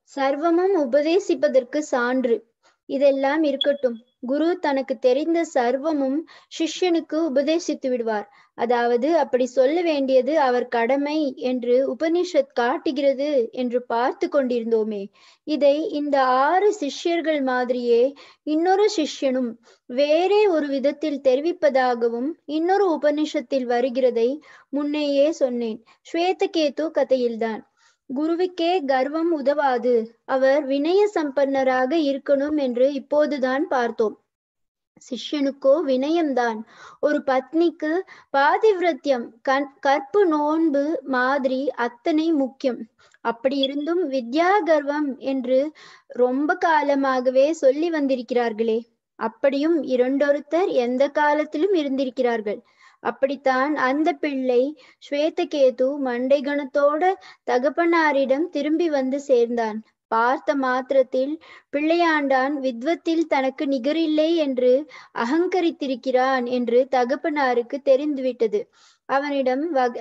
சர்வமும் உபதேசிப்பதற்கு சான்று இதெல்லாம் இருக்கட்டும் குரு தனக்கு தெரிந்த சர்வமும் சிஷ்யனுக்கு உபதேசித்து விடுவார் அதாவது அப்படி சொல்ல வேண்டியது அவர் கடமை என்று உபனிஷத் காட்டுகிறது என்று பார்த்து கொண்டிருந்தோமே இதை இந்த ஆறு சிஷ்யர்கள் மாதிரியே இன்னொரு சிஷ்யனும் வேறே ஒரு விதத்தில் தெரிவிப்பதாகவும் இன்னொரு உபனிஷத்தில் வருகிறதை முன்னேயே சொன்னேன் ஸ்வேதகேது கதையில்தான் குருவுக்கே கர்வம் உதவாது அவர் வினய சம்பன்னராக இருக்கணும் என்று இப்போதுதான் பார்த்தோம் சிஷ்யனுக்கோ வினயம்தான் ஒரு பத்னிக்கு பாதிவிரத்தியம் கண் கற்பு நோன்பு மாதிரி அத்தனை முக்கியம் அப்படி இருந்தும் வித்யா கர்வம் என்று ரொம்ப காலமாகவே சொல்லி வந்திருக்கிறார்களே அப்படியும் இரண்டொருத்தர் எந்த காலத்திலும் இருந்திருக்கிறார்கள் அப்படித்தான் அந்த பிள்ளை ஸ்வேதகேது மண்டை கணத்தோட தகப்பனாரிடம் திரும்பி வந்து சேர்ந்தான் பார்த்த மாத்திரத்தில் பிள்ளையாண்டான் வித்வத்தில் தனக்கு நிகரில்லை என்று அகங்கரித்திருக்கிறான் என்று தகப்பனாருக்கு தெரிந்துவிட்டது அவனிடம்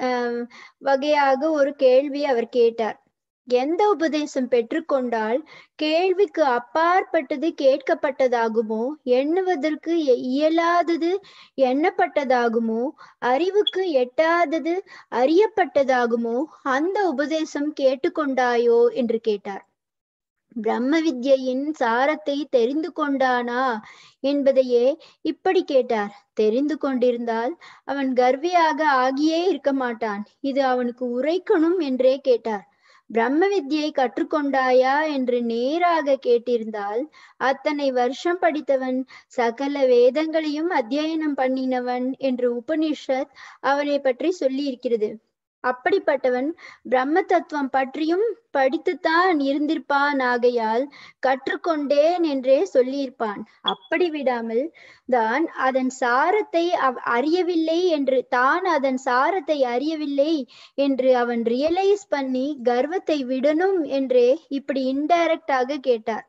வகையாக ஒரு கேள்வி அவர் கேட்டார் எந்த உபதேசம் பெற்றுக்கொண்டால் கேள்விக்கு அப்பாற்பட்டது கேட்கப்பட்டதாகுமோ எண்ணுவதற்கு இயலாதது எண்ணப்பட்டதாகுமோ அறிவுக்கு எட்டாதது அறியப்பட்டதாகுமோ அந்த உபதேசம் கேட்டுக்கொண்டாயோ என்று கேட்டார் பிரம்ம வித்யின் சாரத்தை தெரிந்து கொண்டானா என்பதையே இப்படி கேட்டார் தெரிந்து கொண்டிருந்தால் அவன் கர்வியாக ஆகியே இருக்க மாட்டான் இது அவனுக்கு உரைக்கணும் என்றே கேட்டார் பிரம்ம வித்யை கற்றுக்கொண்டாயா என்று நேராக கேட்டிருந்தால் அத்தனை வருஷம் படித்தவன் சகல வேதங்களையும் அத்தியனம் பண்ணினவன் என்று உபனிஷத் அவனை பற்றி சொல்லி இருக்கிறது அப்படிப்பட்டவன் பிரம்ம தத்துவம் பற்றியும் படித்துத்தான் இருந்திருப்பான் ஆகையால் கற்றுக்கொண்டேன் என்றே சொல்லியிருப்பான் அப்படி விடாமல் தான் அதன் சாரத்தை அவ் அறியவில்லை என்று தான் அதன் சாரத்தை அறியவில்லை என்று அவன் ரியலைஸ் பண்ணி கர்வத்தை விடணும் என்றே இப்படி இன்டைரக்டாக கேட்டார்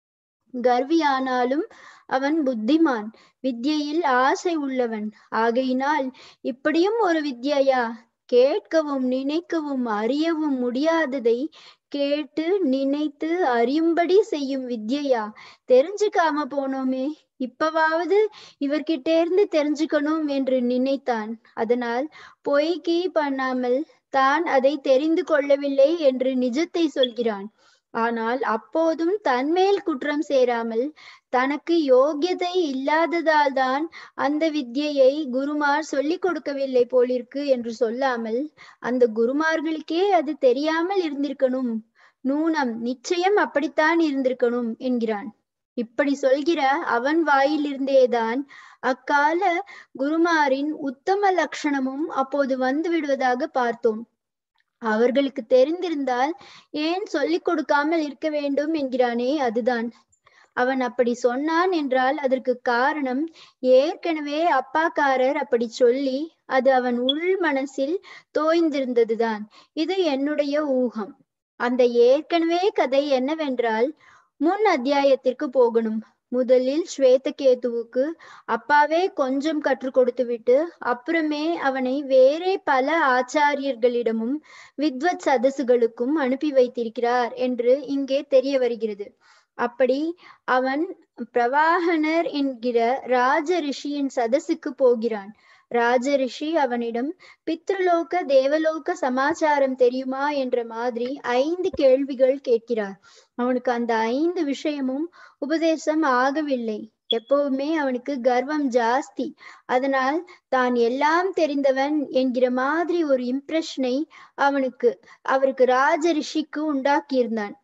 கர்வியானாலும் அவன் புத்திமான் வித்யையில் ஆசை உள்ளவன் ஆகையினால் இப்படியும் ஒரு வித்யா கேட்கவும் நினைக்கவும் அறியவும் முடியாததை கேட்டு நினைத்து அறியும்படி செய்யும் வித்யா தெரிஞ்சுக்காம போனோமே இப்பவாவது இவர்கிட்ட இருந்து தெரிஞ்சுக்கணும் என்று நினைத்தான் அதனால் பொய்கி பண்ணாமல் தான் அதை தெரிந்து கொள்ளவில்லை என்று நிஜத்தை சொல்கிறான் ஆனால் அப்போதும் தன்மேல் குற்றம் சேராமல் தனக்கு யோகியதை இல்லாததால் தான் அந்த வித்யை குருமார் சொல்லிக் கொடுக்கவில்லை போலிருக்கு என்று சொல்லாமல் அந்த குருமார்களுக்கே அது தெரியாமல் இருந்திருக்கணும் நூனம் நிச்சயம் அப்படித்தான் இருந்திருக்கணும் என்கிறான் இப்படி சொல்கிற அவன் வாயிலிருந்தேதான் அக்கால குருமாரின் உத்தம லட்சணமும் அப்போது வந்து விடுவதாக பார்த்தோம் அவர்களுக்கு தெரிந்திருந்தால் ஏன் சொல்லிக் கொடுக்காமல் இருக்க வேண்டும் என்கிறானே அதுதான் அவன் அப்படி சொன்னான் என்றால் அதற்கு காரணம் ஏற்கனவே அப்பாக்காரர் அப்படி சொல்லி அது அவன் உள் மனசில் தோய்ந்திருந்ததுதான் இது என்னுடைய ஊகம் அந்த ஏற்கனவே கதை என்னவென்றால் முன் அத்தியாயத்திற்கு போகணும் முதலில் ஸ்வேதகேதுவுக்கு அப்பாவே கொஞ்சம் கற்றுக் கொடுத்து விட்டு அப்புறமே அவனை வேறே பல ஆச்சாரியர்களிடமும் வித்வத் சதசுகளுக்கும் அனுப்பி வைத்திருக்கிறார் என்று இங்கே தெரிய வருகிறது அப்படி அவன் பிரவாகனர் என்கிற ராஜ ரிஷியின் சதசுக்கு போகிறான் ராஜ ரிஷி அவனிடம் பித்ருலோக தேவலோக சமாச்சாரம் தெரியுமா என்ற மாதிரி ஐந்து கேள்விகள் கேட்கிறார் அவனுக்கு அந்த ஐந்து விஷயமும் உபதேசம் ஆகவில்லை எப்பவுமே அவனுக்கு கர்வம் ஜாஸ்தி அதனால் தான் எல்லாம் தெரிந்தவன் என்கிற மாதிரி ஒரு இம்ப்ரெஷனை அவனுக்கு அவருக்கு ராஜ ரிஷிக்கு உண்டாக்கியிருந்தான்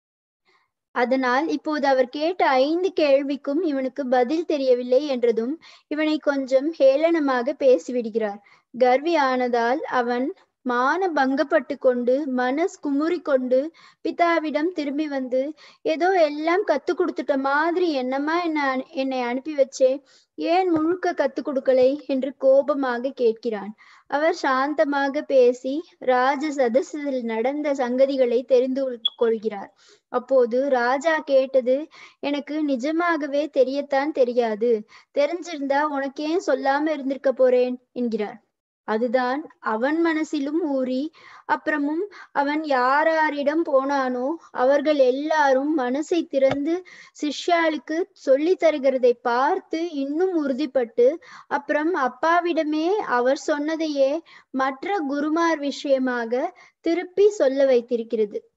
அதனால் இப்போது அவர் கேட்ட ஐந்து கேள்விக்கும் இவனுக்கு பதில் தெரியவில்லை என்றதும் இவனை கொஞ்சம் ஹேளனமாக பேசிவிடுகிறார் கர்வி ஆனதால் அவன் மான பங்கப்பட்டு கொண்டு மனஸ் குமுறி கொண்டு பிதாவிடம் திரும்பி வந்து ஏதோ எல்லாம் கத்து கொடுத்துட்ட மாதிரி என்னமா என்ன என்னை அனுப்பி வச்சே ஏன் முழுக்க கத்து கொடுக்கலை என்று கோபமாக கேட்கிறான் அவர் சாந்தமாக பேசி ராஜ சதசில் நடந்த சங்கதிகளை தெரிந்து கொள்கிறார் அப்போது ராஜா கேட்டது எனக்கு நிஜமாகவே தெரியத்தான் தெரியாது தெரிஞ்சிருந்தா உனக்கு ஏன் சொல்லாம இருந்திருக்க போறேன் என்கிறார் அதுதான் அவன் மனசிலும் ஊறி அப்புறமும் அவன் யாராரிடம் போனானோ அவர்கள் எல்லாரும் மனசை திறந்து சிஷ்யாளுக்கு சொல்லி தருகிறதை பார்த்து இன்னும் உறுதிப்பட்டு அப்புறம் அப்பாவிடமே அவர் சொன்னதையே மற்ற குருமார் விஷயமாக திருப்பி சொல்ல வைத்திருக்கிறது